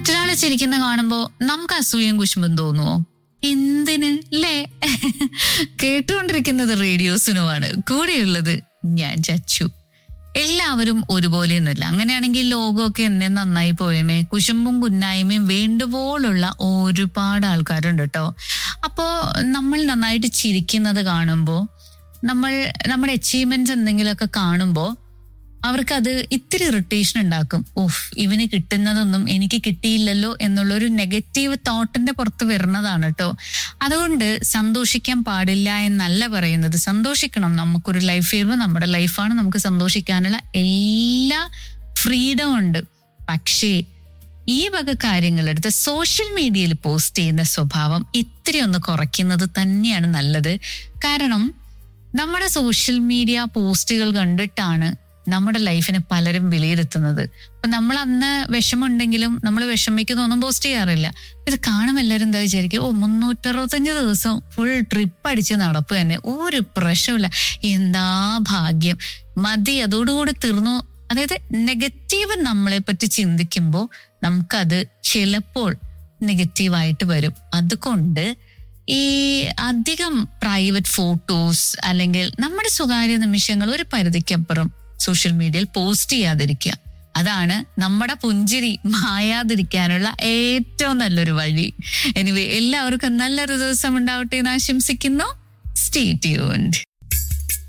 മറ്റൊരാളെ ചിരിക്കുന്ന കാണുമ്പോ നമുക്ക് അസൂയം കുശുമ്പും തോന്നുവോ എന്തിന് അല്ലേ കേട്ടുകൊണ്ടിരിക്കുന്നത് റേഡിയോസിനുമാണ് കൂടെയുള്ളത് ഞാൻ ചച്ചു എല്ലാവരും ഒരുപോലെയൊന്നുമില്ല അങ്ങനെയാണെങ്കിൽ ലോകമൊക്കെ എന്നെ നന്നായി പോയമേ കുശുമ്പും കുന്നായ്മയും വേണ്ടുപോലുള്ള ഒരുപാട് ആൾക്കാരുണ്ട് കേട്ടോ അപ്പോ നമ്മൾ നന്നായിട്ട് ചിരിക്കുന്നത് കാണുമ്പോൾ നമ്മൾ നമ്മുടെ അച്ചീവ്മെന്റ്സ് എന്തെങ്കിലുമൊക്കെ കാണുമ്പോൾ അവർക്കത് ഇത്തിരി ഇറിറ്റേഷൻ ഉണ്ടാക്കും ഓഫ് ഇവന് കിട്ടുന്നതൊന്നും എനിക്ക് കിട്ടിയില്ലല്ലോ എന്നുള്ള ഒരു നെഗറ്റീവ് തോട്ടിന്റെ പുറത്ത് വരുന്നതാണ് കേട്ടോ അതുകൊണ്ട് സന്തോഷിക്കാൻ പാടില്ല എന്നല്ല പറയുന്നത് സന്തോഷിക്കണം നമുക്കൊരു ലൈഫ് ചെയ്യുമ്പോൾ നമ്മുടെ ലൈഫാണ് നമുക്ക് സന്തോഷിക്കാനുള്ള എല്ലാ ഫ്രീഡം ഉണ്ട് പക്ഷേ ഈ വക കാര്യങ്ങളെടുത്ത് സോഷ്യൽ മീഡിയയിൽ പോസ്റ്റ് ചെയ്യുന്ന സ്വഭാവം ഇത്തിരി ഒന്ന് കുറയ്ക്കുന്നത് തന്നെയാണ് നല്ലത് കാരണം നമ്മുടെ സോഷ്യൽ മീഡിയ പോസ്റ്റുകൾ കണ്ടിട്ടാണ് നമ്മുടെ ലൈഫിനെ പലരും വിലയിരുത്തുന്നത് അപ്പൊ നമ്മൾ അന്ന് വിഷമമുണ്ടെങ്കിലും നമ്മൾ വിഷമിക്കുന്നൊന്നും പോസ്റ്റ് ചെയ്യാറില്ല ഇത് കാണും എല്ലാവരും എന്താ വിചാരിക്കും ഓ മുന്നൂറ്ററുപത്തഞ്ച് ദിവസം ഫുൾ ട്രിപ്പ് അടിച്ച് നടപ്പ് തന്നെ ഒരു പ്രശ്നമില്ല എന്താ ഭാഗ്യം മതി അതോടുകൂടി തീർന്നു അതായത് നെഗറ്റീവ് നമ്മളെ പറ്റി ചിന്തിക്കുമ്പോൾ നമുക്കത് ചിലപ്പോൾ നെഗറ്റീവായിട്ട് വരും അതുകൊണ്ട് ഈ അധികം പ്രൈവറ്റ് ഫോട്ടോസ് അല്ലെങ്കിൽ നമ്മുടെ സ്വകാര്യ നിമിഷങ്ങൾ ഒരു പരിധിക്കപ്പുറം സോഷ്യൽ മീഡിയയിൽ പോസ്റ്റ് ചെയ്യാതിരിക്കുക അതാണ് നമ്മുടെ പുഞ്ചിരി മായാതിരിക്കാനുള്ള ഏറ്റവും നല്ലൊരു വഴി എനിവേ എല്ലാവർക്കും നല്ലൊരു ദിവസം ഉണ്ടാവട്ടെ എന്ന് ആശംസിക്കുന്നു സ്റ്റേ ട്യൂൺഡ്